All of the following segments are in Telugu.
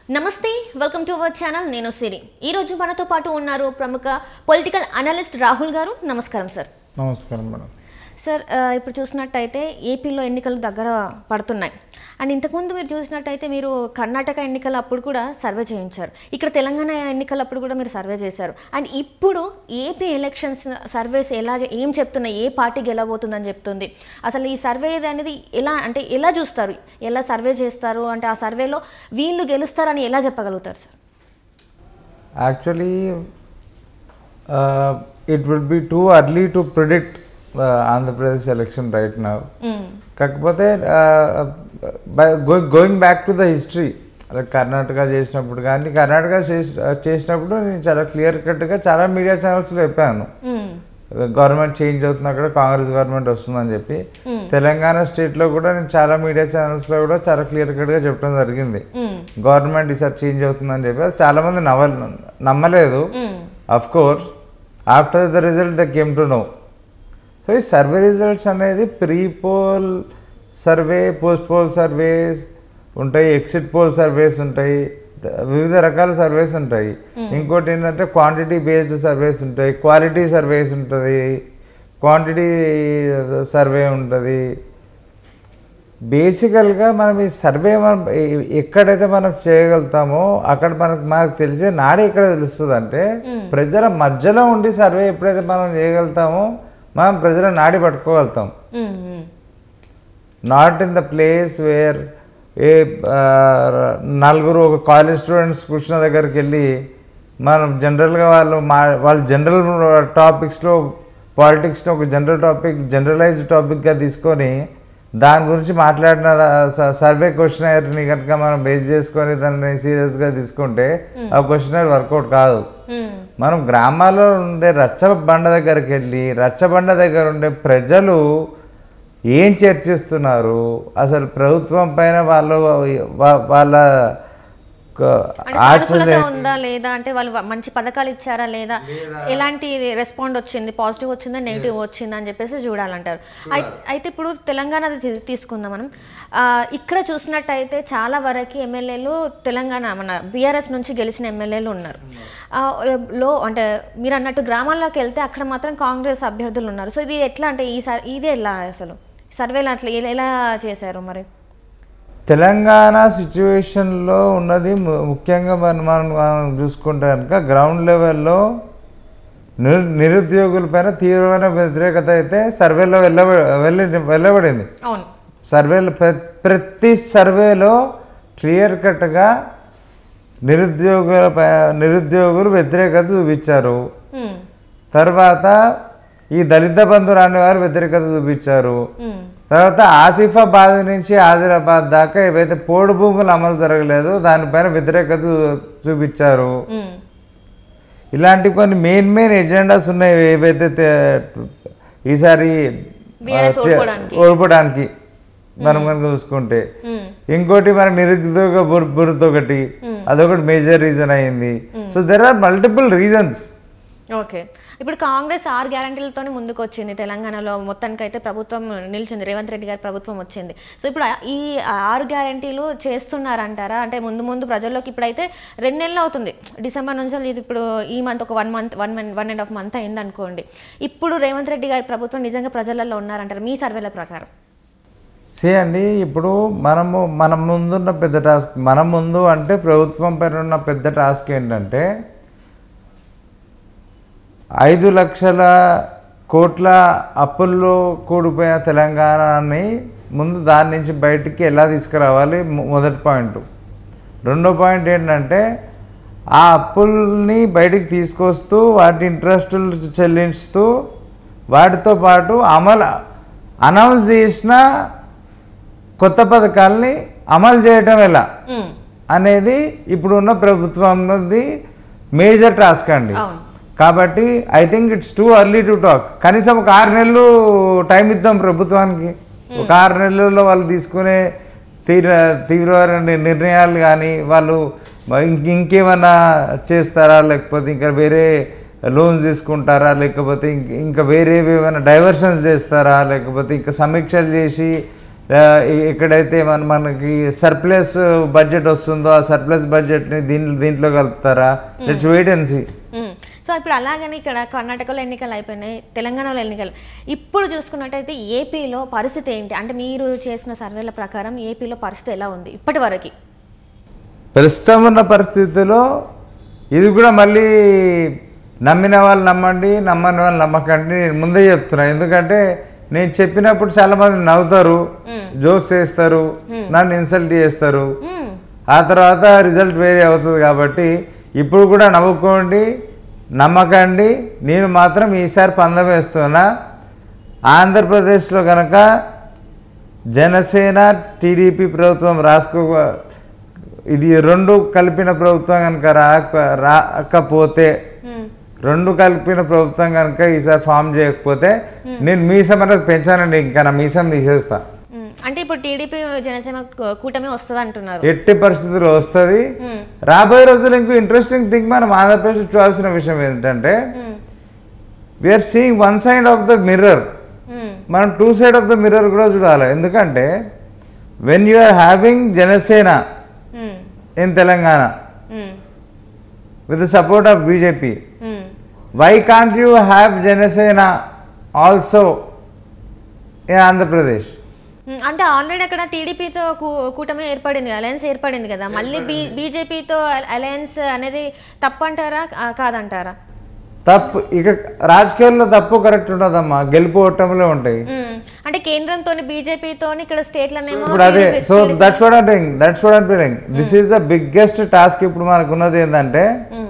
నమస్తే వెల్కమ్ టు అవర్ ఛానల్ నేను సిరి ఈ రోజు మనతో పాటు ఉన్నారు ప్రముఖ పొలిటికల్ అనలిస్ట్ రాహుల్ గారు నమస్కారం సార్ నమస్కారం మేడం సార్ ఆ, ఇప్పుడు చూసినట్టయితే ఏపీలో ఎన్నికలు దగ్గర పడుతున్నాయి అండ్ ఇంతకుముందు మీరు చూసినట్టయితే మీరు కర్ణాటక ఎన్నికల అప్పుడు కూడా సర్వే చేయించారు ఇక్కడ తెలంగాణ ఎన్నికలప్పుడు కూడా మీరు సర్వే చేశారు అండ్ ఇప్పుడు ఏపీ ఎలక్షన్స్ సర్వేస్ ఎలా చే- ఏం చెప్తున్నాయి ఏ పార్టీ గెలవబోతుందని చెప్తుంది అసలు ఈ సర్వే అనేది ఎలా అంటే ఎలా చూస్తారు ఎలా సర్వే చేస్తారు అంటే ఆ సర్వేలో వీళ్ళు గెలుస్తారని ఎలా చెప్పగలుగుతారు sir actually it will be too early to predict Andhra Pradesh election right నా కాకపోతే going back to the history Karnataka చేసినప్పుడు కానీ కర్ణాటక చేసి- చేసినప్పుడు నేను చాలా క్లియర్ కట్గా చాలా మీడియా ఛానల్స్లో చెప్పాను గవర్నమెంట్ చేంజ్ అవుతుంది అక్కడ కాంగ్రెస్ గవర్నమెంట్ వస్తుందని చెప్పి తెలంగాణ స్టేట్లో కూడా నేను చాలా మీడియా ఛానల్స్లో కూడా చాలా క్లియర్ కట్గా చెప్పడం జరిగింది గవర్నమెంట్ ఈసారి చేంజ్ అవుతుందని చెప్పి అది చాలా మంది నవ్వ నమ్మలేదు of course after the result they came to know so ఈ సర్వే రిజల్ట్స్ అనేది pre poll survey post poll surveys ఉంటాయి ఎగ్జిట్ పోల్ సర్వేస్ ఉంటాయి ద- వివిధ రకాల సర్వేస్ ఉంటాయి ఇంకోటి ఏంటంటే క్వాంటిటీ బేస్డ్ సర్వేస్ ఉంటాయి క్వాలిటీ సర్వేస్ ఉంటుంది క్వాంటిటీ సర్వే ఉంటుంది బేసికల్గా మనం ఈ సర్వే మనం ఎ- ఎక్కడైతే మనం చేయగలుగుతామో అక్కడ మనకు మనకు తెలిసే నాడే ఎక్కడ తెలుస్తుంది అంటే ప్రజల మధ్యలో ఉండి సర్వే ఎప్పుడైతే మనం చేయగలుగుతామో మనం ప్రజల నాడి పట్టుకోగలుగుతాం hmm, hmm. Not in the place where a ఆ, నలుగురు ఒక కాలేజ్ స్టూడెంట్స్ కూర్చున్న దగ్గరికి వెళ్ళి మనం జనరల్గా వాళ్ళు మా వాళ్ళు జనరల్ టాపిక్స్లో పాలిటిక్స్లో ఒక జనరల్ టాపిక్ జనరలైజ్డ్ టాపిక్గా తీసుకొని దాని గురించి మాట్లాడిన సర్వే క్వశ్చనర్ని కనుక మనం బేస్ చేసుకొని దాన్ని సీరియస్గా తీసుకుంటే ఆ క్వశ్చనర్ వర్కౌట్ కాదు మ్మ్. మనం గ్రామాల్లో ఉండే రచ్చబండ దగ్గరికి వెళ్ళి రచ్చబండ దగ్గర ఉండే ప్రజలు ఏం చర్చిస్తున్నారు అసలు ప్రభుత్వం పైన వాళ్ళు వా- వాళ్ళ క- అంటే సానుకూలత ఉందా లేదా అంటే వాళ్ళు మంచి పథకాలు ఇచ్చారా లేదా ఎలాంటి రెస్పాండ్ వచ్చింది పాజిటివ్ వచ్చిందా నెగిటివ్ వచ్చిందా అని చెప్పేసి చూడాలంటారు అయి- అయితే ఇప్పుడు తెలంగాణ తీ- తీసుకుందాం మనం ఆ, ఇక్కడ చూసినట్టయితే చాలా వరకు ఎమ్మెల్యేలు తెలంగాణ మన బీఆర్ఎస్ నుంచి గెలిచిన ఎమ్మెల్యేలు ఉన్నారు ఆ, లో అంటే మీరు అన్నట్టు గ్రామాల్లోకి వెళ్తే అక్కడ మాత్రం కాంగ్రెస్ అభ్యర్థులు ఉన్నారు సో ఇది ఎట్లా అంటే ఈ సర్- ఇదే ఎలా అసలు సర్వేలు అట్లా ఎలా- ఎలా చేశారు మరి తెలంగాణ సిచ్యువేషన్లో ఉన్నది ము- ముఖ్యంగా మనం మనం మనం చూసుకుంటే కనుక గ్రౌండ్ లెవెల్లో నిరు నిరుద్యోగులపైన తీవ్రమైన వ్యతిరేకత అయితే సర్వేలో వెళ్ళ వెళ్ళి వెళ్ళబడింది అవును సర్వేలు ప్ర- ప్రతి సర్వేలో క్లియర్ కట్గా నిరుద్యోగుల పై- నిరుద్యోగులు వ్యతిరేకత చూపించారు మ్మ్. తర్వాత ఈ దళిత బంధు రాని వారు వ్యతిరేకత చూపించారు మ్మ్. తర్వాత ఆసిఫాబాద్ నుంచి ఆదిలాబాద్ దాకా ఏవైతే పోడు భూములు అమలు జరగలేదు దానిపైన వ్యతిరేకత చూ- చూపించారు మ్మ్. ఇలాంటి కొన్ని మెయిన్ మెయిన్ ఎజెండాస్ ఉన్నాయి ఏవైతే తే- ఈసారి BRS ఆ, ఓడిపోవడానికి. ఓడిపోవడానికి మనం కనుక చూసుకుంటే మ్మ్. ఇంకోటి మన నిరుద్యోగ బుర్- బురద ఒకటి అదొకటి మేజర్ రీజన్ అయింది so there are multiple reasons okay ఇప్పుడు కాంగ్రెస్ ఆరు గ్యారంటీలతోనే ముందుకు వచ్చింది తెలంగాణలో మొత్తానికి అయితే ప్రభుత్వం నిలిచింది రేవంత్ రెడ్డి గారి ప్రభుత్వం వచ్చింది సో ఇప్పుడు ఆ- ఈ ఆరు గ్యారంటీలు చేస్తున్నారంటారా అంటే ముందు ముందు ప్రజల్లోకి ఇప్పుడైతే రెండు నెలలు అవుతుంది డిసెంబర్ నుంచి ఇది ఇప్పుడు ఈ మంత్ ఒక one month one one and half month అయింది అనుకోండి ఇప్పుడు రేవంత్ రెడ్డి గారి ప్రభుత్వం నిజంగా ప్రజలలో ఉన్నారంటారు మీ సర్వేల ప్రకారం సే అండి ఇప్పుడు మనము మన ముందున్న పెద్ద టాస్క్ మన ముందు అంటే ప్రభుత్వం పైన ఉన్న పెద్ద టాస్క్ ఏంటంటే ఐదు లక్షల కోట్ల అప్పుల్లో కూడిపోయిన తెలంగాణని ముందు దాని నుంచి బయటికి ఎలా తీసుకురావాలి మొ- మొదటి పాయింట్ రెండో పాయింట్ ఏంటంటే ఆ అప్పుల్ని బయటికి తీసుకొస్తూ వాటి ఇంట్రెస్టులు చెల్లిస్తూ వాటితో పాటు అమలు అనౌన్స్ చేసిన కొత్త పథకాల్ని అమలు చేయటం ఎలా మ్మ్. అనేది ఇప్పుడున్న ప్రభుత్వంది మేజర్ టాస్క్ అండి అవును. కాబట్టి I think it's too early to talk కనీసం ఒక ఆరు నెలలు టైం ఇద్దాం ప్రభుత్వానికి ఒక ఆరు నెలల్లో వాళ్ళు తీసుకునే తీవ్ర తీవ్రమైన ని- నిర్ణయాలు కానీ వాళ్ళు ఇంక ఇంకేమన్నా చేస్తారా లేకపోతే ఇంకా వేరే లోన్స్ తీసుకుంటారా లేకపోతే ఇంక ఇంకా వేరేవి ఏమైనా డైవర్షన్స్ చేస్తారా లేకపోతే ఇంకా సమీక్షలు చేసి ఆ, ఇ- ఎక్కడైతే మన మనకి సర్ప్లస్ బడ్జెట్ వస్తుందో ఆ సర్ప్లస్ బడ్జెట్ని దీంట్లో దీంట్లో కలుపుతారా let's wait and see hmm. So ఇప్పుడు అలాగని ఇక్కడ కర్ణాటకలో ఎన్నికలు అయిపోయినాయి తెలంగాణలో ఎన్నికలు ఇప్పుడు చూసుకున్నట్టయితే ఏపీలో పరిస్థితి ఏంటి అంటే మీరు చేసిన సర్వేల ప్రకారం ఏపీలో పరిస్థితి ఎలా ఉంది ఇప్పటి వరకు ప్రస్తుతం ఉన్న పరిస్థితిలో ఇది కూడా మళ్ళీ నమ్మిన వాళ్ళు నమ్మండి నమ్మని వాళ్ళు నమ్మకండి నేను ముందే చెప్తున్నా ఎందుకంటే నేను చెప్పినప్పుడు చాలా మంది నవ్వుతారు జోక్స్ వేస్తారు నన్ను ఇన్సల్ట్ చేస్తారు ఆ తర్వాత రిజల్ట్ వేరే అవుతుంది కాబట్టి ఇప్పుడు కూడా నవ్వుకోండి నమ్మకండి నేను మాత్రం ఈసారి పందం వేస్తున్నా ఆంధ్రప్రదేశ్లో కనుక జనసేన టీడీపీ ప్రభుత్వం రాసుకో ఇది రెండు కలిపిన ప్రభుత్వం కనుక రాక రాకపోతే రెండు కలిపిన ప్రభుత్వం కనుక ఈసారి ఫామ్ చేయకపోతే నేను మీసం అనేది పెంచానండి ఇంకా నా మీసం తీసేస్తా మ్మ్. అంటే ఇప్పుడు టీడీపీ జనసేన కూ- కూటమి వస్తుంది అంటున్నారు ఎట్టి పరిస్థితుల్లో వస్తుంది మ్మ్. రాబోయే రోజులు ఇంకో ఇంట్రెస్టింగ్ థింగ్ మనం ఆంధ్రప్రదేశ్ చూడాల్సిన విషయం ఏంటంటే hmm. We are seeing one side of the mirror hmm. మనం two side of the mirror కూడా చూడాలి ఎందుకంటే when you are having Janasena hmm. In Telangana hmm. With the support of BJP hmm. Why can't you have Janasena also in Andhra Pradesh hmm. అంటే ఆల్రెడీ అక్కడ టీడీపీతో కూటమి ఏర్పడింది అలయన్స్ ఏర్పడింది కదా మళ్ళీ బీ బీజేపీతో అలయన్స్ అనేది తప్పు అంటారా ఆ, కాదంటారా తప్పు ఇక రాజకీయాల్లో తప్పు కరెక్ట్ ఉండదమ్మా గెలుపు ఓటములే ఉంటాయి మ్మ్. అంటే కేంద్రంతో బీజేపీతో ఇక్కడ స్టేట్లనేమో ఇప్పుడు అదే సో దట్స్ వాట్ అంటే దట్స్ వాట్ అంటే this is the biggest task ఇప్పుడు మనకు ఉన్నది ఏంటంటే hmm.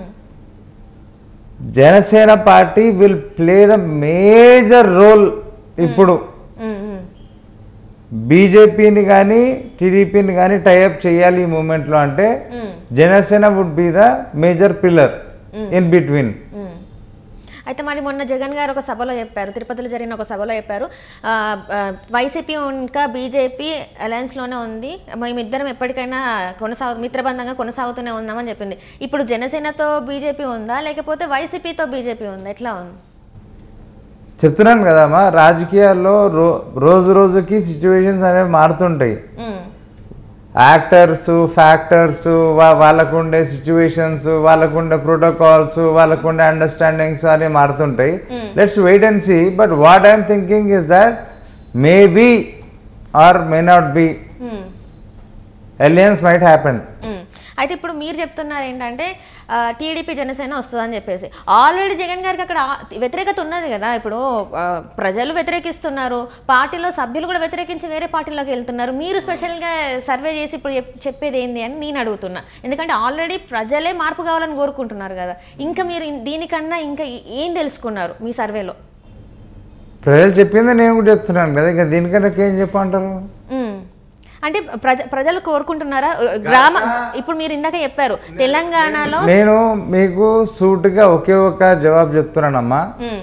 Janasena party will play the major role ఇప్పుడు మ్మ్. మ్మ్. బీజేపీని కానీ టీడీపీని కానీ టైఅప్ చేయాలి ఈ మూమెంట్లో అంటే hmm. Janasena would be the major pillar in between hmm. అయితే మరి మొన్న జగన్ గారు ఒక సభలో చెప్పారు తిరుపతిలో జరిగిన ఒక సభలో చెప్పారు ఆ, ఆ, వైసీపీ ఇంకా బీజేపీ అలయన్స్లోనే ఉంది మేమిద్దరం ఎప్పటికైనా కొనసాగు మిత్రబంధంగా కొనసాగుతూనే ఉన్నామని చెప్పింది ఇప్పుడు జనసేనతో బీజేపీ ఉందా లేకపోతే వైసీపీతో బీజేపీ ఉందా ఎట్లా ఉంది చెప్తున్నాను కదమ్మా రాజకీయాల్లో రో రోజు రోజుకి సిచ్యువేషన్స్ అనేవి మారుతుంటాయి మ్మ్. యాక్టర్స్ ఫ్యాక్టర్స్ వాళ్ళకుండే సిచ్యువేషన్స్ వాళ్ళకుండే ప్రోటోకాల్స్ వాళ్ళకుండే అండర్స్టాండింగ్స్ అని మారుతుంటాయి let's wait and see but what I'm thinking is that maybe or may not be hmm. Alliance might happen hmm. అయితే ఇప్పుడు మీరు చెప్తున్నారు ఏంటంటే టీడీపీ జనసేన వస్తుందని చెప్పేసి ఆల్రెడీ జగన్ గారికి అక్కడ ఆ- వ్యతిరేకత ఉన్నది కదా ఇప్పుడు ఆ, ప్రజలు వ్యతిరేకిస్తున్నారు పార్టీలో సభ్యులు కూడా వ్యతిరేకించి వేరే పార్టీలోకి వెళ్తున్నారు మీరు స్పెషల్గా సర్వే చేసి ఇప్పుడు చెప్- చెప్పేది ఏంది అని నేను అడుగుతున్నా ఎందుకంటే ఆల్రెడీ ప్రజలే మార్పు కావాలని కోరుకుంటున్నారు కదా ఇంకా మీరు ఇన్- దీనికన్నా ఇంకా ఏ- ఏం తెలుసుకున్నారు మీ సర్వేలో ప్రజలు చెప్పింది నేను కూడా చెప్తున్నాను కదా ఇంకా దీనికన్నా ఏం చెప్పంటారు మ్మ్. అంటే ప్రజ ప్రజలు కోరుకుంటున్నారా గ్రామ ఇప్పుడు మీరు ఇందాక చెప్పారు తెలంగాణలో నేను మీకు సూటిగా ఒకే ఒక జవాబు చెప్తున్నానమ్మా మ్మ్.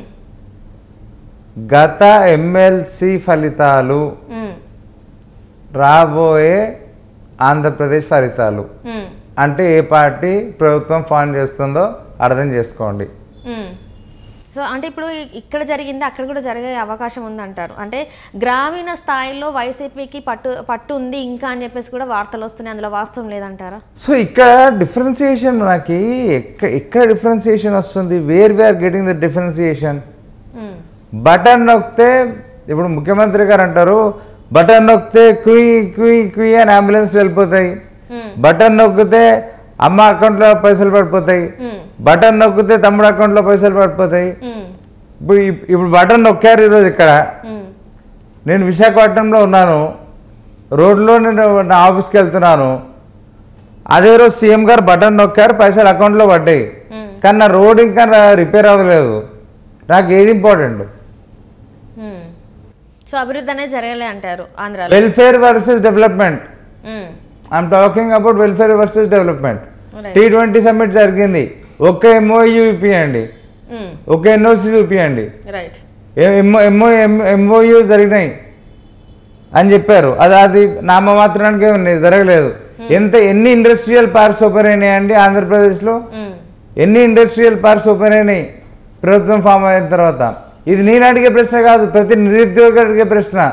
గత ఎమ్మెల్సీ ఫలితాలు మ్మ్. రాబోయే ఆంధ్రప్రదేశ్ ఫలితాలు మ్మ్. అంటే ఏ పార్టీ ప్రభుత్వం ఫామ్ చేస్తుందో అర్థం చేసుకోండి మ్మ్. సో అంటే ఇప్పుడు ఇ- ఇక్కడ జరిగింది అక్కడ కూడా జరిగే అవకాశం ఉందంటారు అంటే గ్రామీణ స్థాయిలో వైసీపీకి పట్టు పట్టు ఉంది ఇంకా అని చెప్పేసి కూడా వార్తలు వస్తున్నాయి అందులో వాస్తవం లేదంటారా సో ఇక్కడ డిఫరెన్సియేషన్ మనకి ఎక్క ఎక్కడ డిఫరెన్సియేషన్ వస్తుంది where where getting the differentiation hmm. Button నొక్కితే ఇప్పుడు ముఖ్యమంత్రి గారు అంటారు బటన్ నొక్కితే కుయ్ కుయ్ కుయ్ అని అంబులెన్స్ వెళ్ళిపోతాయి మ్మ్. బటన్ నొక్కితే అమ్మ అకౌంట్లో పైసలు పడిపోతాయి మ్మ్. బటన్ నొక్కితే తమ్ముడు అకౌంట్లో పైసలు పడిపోతాయి మ్మ్. ఇప్పుడు ఇప్- ఇప్పుడు బటన్ నొక్కారు ఈరోజు ఇక్కడ మ్మ్. నేను విశాఖపట్నంలో ఉన్నాను రోడ్లో నేను నా ఆఫీస్కి వెళ్తున్నాను అదే రోజు సీఎం గారు బటన్ నొక్కారు పైసలు అకౌంట్లో పడ్డాయి మ్మ్. కానీ నా రోడ్ ఇంకా రిపేర్ అవ్వలేదు నాకు ఏది ఇంపార్టెంట్ మ్మ్. సో అభివృద్ధి అనేది జరగలే అంటారు ఆంధ్రాలో welfare versus development hmm. I'm talking about welfare versus development Right. T twenty summit జరిగింది ఒక్క ఎంఓయూ చూపియండి మ్మ్. ఒక ఎన్ఓసి చూపియండి రైట్ ఎంఓ ఎంఓ ఎంఓయూ జరిగినాయి అని చెప్పారు అది అది నామమాత్రానికే ఉన్నాయి జరగలేదు ఎంత ఎన్ని ఇండస్ట్రియల్ పార్క్స్ ఓపెన్ అయినాయండి ఆంధ్రప్రదేశ్లో మ్మ్. ఎన్ని ఇండస్ట్రియల్ పార్క్స్ ఓపెన్ అయినాయి ప్రభుత్వం ఫామ్ అయిన తర్వాత ఇది నేను అడిగే ప్రశ్న కాదు ప్రతి నిరుద్యోగి అడిగే ప్రశ్న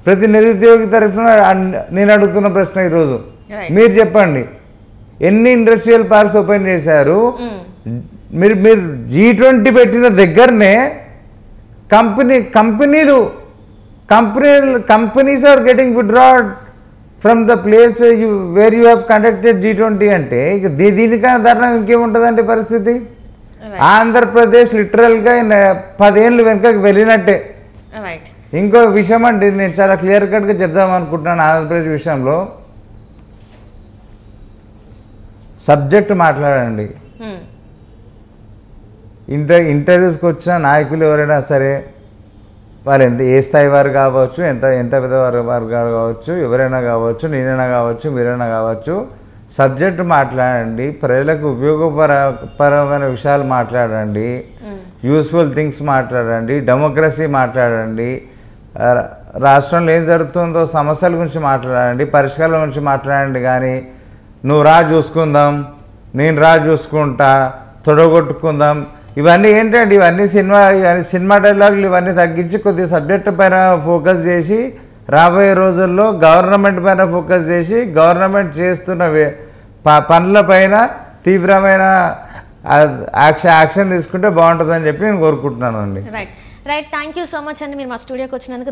ప్రతి నిరుద్యోగి తరఫున అన్- నేను అడుగుతున్న ప్రశ్న ఈరోజు Right. మీరు చెప్పండి ఎన్ని ఇండస్ట్రియల్ పార్క్స్ ఓపెన్ చేశారు మీరు మీరు జీ ట్వంటీ పెట్టిన దగ్గరనే కంపెనీ కంపెనీలు కంపెనీలు companies are getting withdrawn from the place you where you have conducted G twenty అంటే ఇక దీ దీనికన్నా దారుణం ఇంకేముంటుందండి పరిస్థితి ఆంధ్రప్రదేశ్ లిటరల్గా పదేళ్ళు వెనుకకి వెళ్ళినట్టే రైట్ ఇంకో విషయం అండి నేను చాలా క్లియర్ కట్గా చెప్దాం అనుకుంటున్నాను ఆంధ్రప్రదేశ్ విషయంలో సబ్జెక్ట్ మాట్లాడండి ఇంటర్ ఇంటర్వ్యూస్కి వచ్చిన నాయకులు ఎవరైనా సరే వాళ్ళు ఎంత ఏ స్థాయి వారు కావచ్చు ఎంత ఎంత పెద్ద వారు వారు కావచ్చు ఎవరైనా కావచ్చు నేనైనా కావచ్చు మీరైనా కావచ్చు సబ్జెక్ట్ మాట్లాడండి ప్రజలకు ఉపయోగపర పరమైన విషయాలు మాట్లాడండి యూస్ఫుల్ థింగ్స్ మాట్లాడండి డెమోక్రసీ మాట్లాడండి ఆ, రాష్ట్రంలో ఏం జరుగుతుందో సమస్యల గురించి మాట్లాడండి పరిష్కారాల గురించి మాట్లాడండి కానీ నువ్వు రా చూసుకుందాం నేను రా చూసుకుంటా తొడగొట్టుకుందాం ఇవన్నీ ఏంటంటే ఇవన్నీ సినిమా ఇవన్నీ సినిమా డైలాగులు ఇవన్నీ తగ్గించి కొద్దిగా సబ్జెక్ట్ పైన ఫోకస్ చేసి రాబోయే రోజుల్లో గవర్నమెంట్ పైన ఫోకస్ చేసి గవర్నమెంట్ చేస్తున్న వే- ప- పనుల పైన తీవ్రమైన యాక్షన్ యాక్షన్ తీసుకుంటే బాగుంటుందని చెప్పి నేను కోరుకుంటున్నాను అండి right right thank you so much అండి మీరు మా స్టూడియోకి వచ్చినందుకు